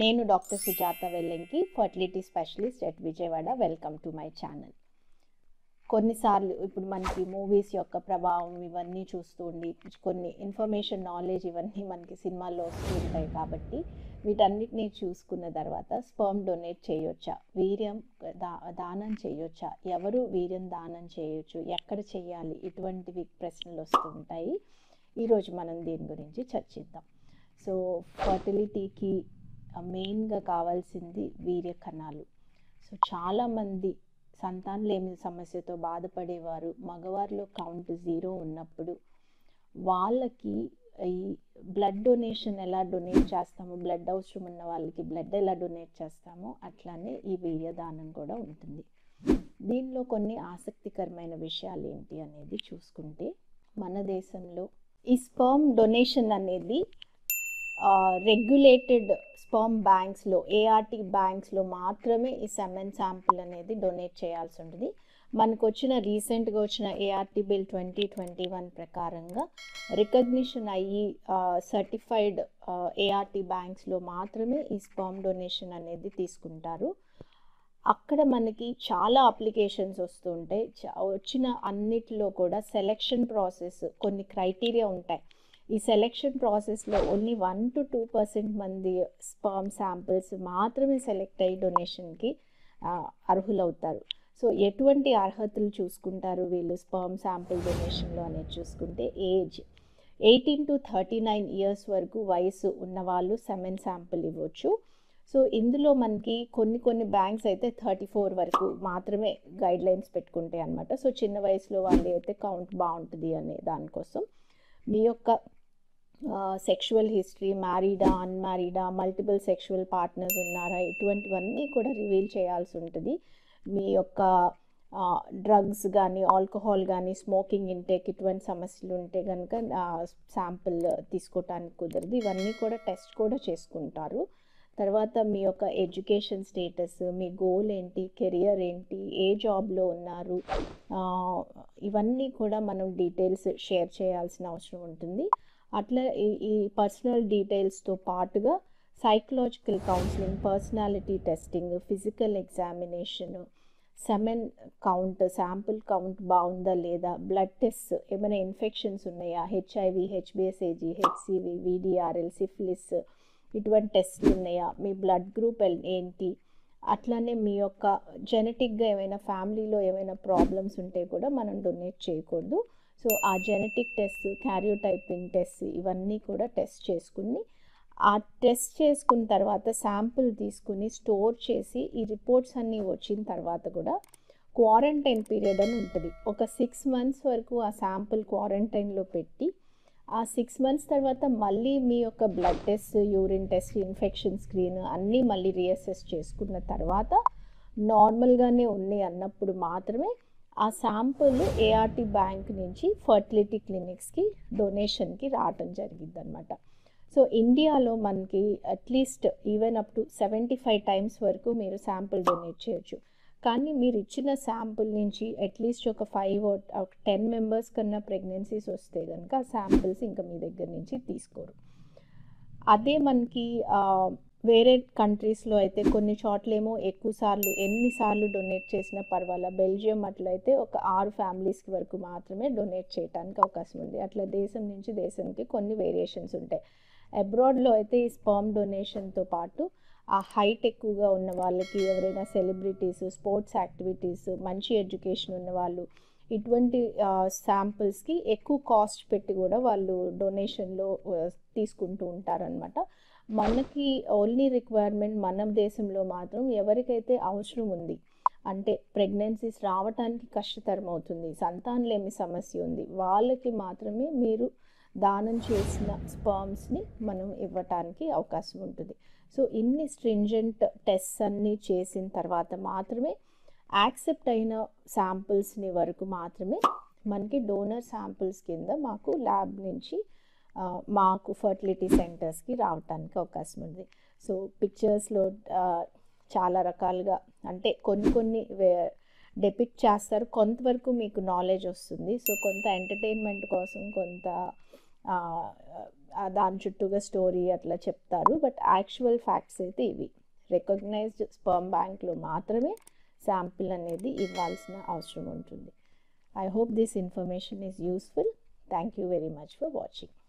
నేను doctor Sujatha Vellanki fertility specialist at Vijayawada welcome to my channel కొన్నిసార్లు ఇప్పుడు మనకి మూవీస్ యొక్క ప్రభావం ఇవన్నీ చూస్తూ ఉండి కొన్ని ఇన్ఫర్మేషన్ నాలెడ్జ్ ఇవన్నీ మనకి సినిమాల్లో వస్తూ ఉంటాయి కాబట్టి వీటన్నిటిని చూసుకున్న తర్వాత స్పర్మ్ డొనేట్ చేయొచ్చా వీర్యం దా దానం చేయొచ్చా ఎవరు వీర్యం దానం చేయొచ్చు ఎక్కడ చేయాలి ఇటువంటివి ప్రశ్నలు వస్తూ ఉంటాయి ఈరోజు మనం దీని గురించి చర్చిద్దాం సో ఫర్టిలిటీకి మెయిన్గా కావాల్సింది వీర్య కణాలు సో చాలామంది సంతానలేమి సమస్యతో బాధపడేవారు మగవారిలో కౌంట్ జీరో ఉన్నప్పుడు వాళ్ళకి ఈ బ్లడ్ డొనేషన్ ఎలా డొనేట్ చేస్తామో బ్లడ్ అవసరం ఉన్న వాళ్ళకి బ్లడ్ ఎలా డొనేట్ చేస్తామో అట్లానే ఈ వీర్యదానం కూడా ఉంటుంది దీనిలో కొన్ని ఆసక్తికరమైన విషయాలు ఏంటి అనేది చూసుకుంటే మన దేశంలో ఈ స్పర్మ్ డొనేషన్ అనేది రెగ్యులేటెడ్ స్పర్మ్ బ్యాంక్స్లో ఏఆర్టీ బ్యాంక్స్లో మాత్రమే ఈ సెమెన్ శాంపుల్ అనేది డొనేట్ చేయాల్సి ఉంటుంది మనకు వచ్చిన రీసెంట్గా వచ్చిన ART bill twenty twenty one ప్రకారంగా రికగ్నిషన్ అయ్యి సర్టిఫైడ్ ఏఆర్టీ బ్యాంక్స్లో మాత్రమే ఈ స్పర్మ్ డొనేషన్ అనేది తీసుకుంటారు అక్కడ మనకి చాలా అప్లికేషన్స్ వస్తుంటాయి వచ్చిన అన్నిటిలో కూడా సెలెక్షన్ ప్రాసెస్ కొన్ని క్రైటీరియా ఉంటాయి ఈ సెలెక్షన్ ప్రాసెస్లో only one to two percent మంది స్పర్మ్ శాంపిల్స్ మాత్రమే సెలెక్ట్ అయ్యి డొనేషన్కి అర్హులవుతారు సో ఎటువంటి అర్హతలు చూసుకుంటారు వీళ్ళు స్పర్మ్ శాంపిల్ డొనేషన్లో అనేది చూసుకుంటే age eighteen to thirty nine years వరకు వయసు ఉన్న వాళ్ళు సెమెన్ శాంపిల్ ఇవ్వచ్చు సో ఇందులో మనకి కొన్ని కొన్ని బ్యాంక్స్ అయితే థర్టీ ఫోర్ వరకు మాత్రమే గైడ్ లైన్స్ పెట్టుకుంటాయి అనమాట సో చిన్న వయసులో వాళ్ళు అయితే కౌంట్ బాగుంటుంది అనే దానికోసం మీ యొక్క సెక్షువల్ హిస్టరీ మ్యారీడా అన్మ్యారీడా మల్టిపుల్ సెక్షువల్ పార్ట్నర్స్ ఉన్నారా ఇటువంటివన్నీ కూడా రివీల్ చేయాల్సి ఉంటుంది మీ యొక్క డ్రగ్స్ కానీ ఆల్కహాల్ కానీ స్మోకింగ్ ఇంటేక్ ఇటువంటి సమస్యలు ఉంటే కనుక శాంపిల్ తీసుకోవటానికి కుదరదు ఇవన్నీ కూడా టెస్ట్ కూడా చేసుకుంటారు తర్వాత మీ యొక్క ఎడ్యుకేషన్ స్టేటస్ మీ గోల్ ఏంటి కెరియర్ ఏంటి ఏ జాబ్లో ఉన్నారు ఇవన్నీ కూడా మనం డీటెయిల్స్ షేర్ చేయాల్సిన అవసరం ఉంటుంది అట్లా ఈ పర్సనల్ డీటెయిల్స్తో పాటుగా psychological counselling personality testing physical examination semen count sample count బాగుందా లేదా బ్లడ్ టెస్ట్ ఏమైనా ఇన్ఫెక్షన్స్ ఉన్నాయా హెచ్ఐవి హెచ్బిఎస్ఏజీ హెచ్సివి విడిఆర్ఎల్ సిఫిలిస్ ఇటువంటి టెస్ట్లు ఉన్నాయా మీ బ్లడ్ గ్రూప్ ఏంటి అట్లానే మీ యొక్క జెనెటిక్గా ఏమైనా ఫ్యామిలీలో ఏమైనా ప్రాబ్లమ్స్ ఉంటే కూడా మనం డొనేట్ చేయకూడదు సో ఆ జెనెటిక్ టెస్ట్ క్యారియోటైపింగ్ టెస్ట్ ఇవన్నీ కూడా టెస్ట్ చేసుకుని ఆ టెస్ట్ చేసుకున్న తర్వాత శాంపుల్ తీసుకుని స్టోర్ చేసి ఈ రిపోర్ట్స్ అన్నీ వచ్చిన తర్వాత కూడా క్వారంటైన్ పీరియడ్ అని ఉంటుంది ఒక సిక్స్ మంత్స్ వరకు ఆ శాంపుల్ క్వారంటైన్లో పెట్టి ఆ సిక్స్ మంత్స్ తర్వాత మళ్ళీ మీ యొక్క blood test urine test infection screen అన్నీ మళ్ళీ రీఅసెస్ చేసుకున్న తర్వాత నార్మల్గానే ఉన్నాయి అన్నప్పుడు మాత్రమే ఆ శాంపుల్ ఏఆర్టీ బ్యాంక్ నుంచి ఫర్టిలిటీ క్లినిక్స్కి డొనేషన్కి రావటం జరిగింది అనమాట సో ఇండియాలో మనకి at least even up to seventy five times వరకు మీరు శాంపుల్ డొనేట్ చేయొచ్చు కానీ మీరు ఇచ్చిన శాంపుల్ నుంచి అట్లీస్ట్ ఒక ఫైవ్ ఒక టెన్ మెంబర్స్ కన్నా ప్రెగ్నెన్సీస్ వస్తే కనుక ఆ శాంపిల్స్ ఇంకా మీ దగ్గర నుంచి తీసుకోరు అదే మనకి వేరే కంట్రీస్లో అయితే కొన్ని చోట్లేమో ఎక్కువ సార్లు ఎన్నిసార్లు డొనేట్ చేసినా పర్వాలా బెల్జియం అట్లయితే ఒక ఆరు ఫ్యామిలీస్కి వరకు మాత్రమే డొనేట్ చేయడానికి అవకాశం ఉంది అట్లా దేశం నుంచి దేశానికి కొన్ని వేరియేషన్స్ ఉంటాయి అబ్రాడ్లో అయితే ఈ స్పర్మ్ డొనేషన్తో పాటు ఆ హైట్ ఎక్కువగా ఉన్న వాళ్ళకి ఎవరైనా సెలబ్రిటీస్ స్పోర్ట్స్ యాక్టివిటీస్ మంచి ఎడ్యుకేషన్ ఉన్న వాళ్ళు ఇటువంటి శాంపిల్స్కి ఎక్కువ కాస్ట్ పెట్టి కూడా వాళ్ళు డొనేషన్లో తీసుకుంటూ ఉంటారనమాట మనకి ఓన్లీ రిక్వైర్మెంట్ మన దేశంలో మాత్రం ఎవరికైతే అవసరం ఉంది అంటే ప్రెగ్నెన్సీస్ రావటానికి కష్టతరం అవుతుంది సంతానలేమి సమస్య ఉంది వాళ్ళకి మాత్రమే మీరు దానం చేసిన స్పర్మ్స్ని మనం ఇవ్వటానికి అవకాశం ఉంటుంది సో ఇన్ని స్ట్రింజెంట్ టెస్ట్ అన్నీ చేసిన తర్వాత మాత్రమే యాక్సెప్ట్ అయిన శాంపిల్స్ని వరకు మాత్రమే మనకి డోనర్ శాంపిల్స్ కింద మాకు ల్యాబ్ నుంచి మాకు ఫర్టిలిటీ సెంటర్స్కి రావడానికి అవకాశం ఉంది సో పిక్చర్స్లో చాలా రకాలుగా అంటే కొన్ని కొన్ని డెపిక్ట్ చేస్తారు కొంతవరకు మీకు నాలెడ్జ్ వస్తుంది సో కొంత ఎంటర్టైన్మెంట్ కోసం కొంత దాని చుట్టూగా స్టోరీ అట్లా చెప్తారు బట్ యాక్చువల్ ఫ్యాక్ట్స్ అయితే ఇవి రికగ్నైజ్డ్ స్పర్మ్ బ్యాంక్లో మాత్రమే శాంపిల్ అనేది ఇవ్వాల్సిన అవసరం ఉంటుంది I hope this information is useful thank you very much for watching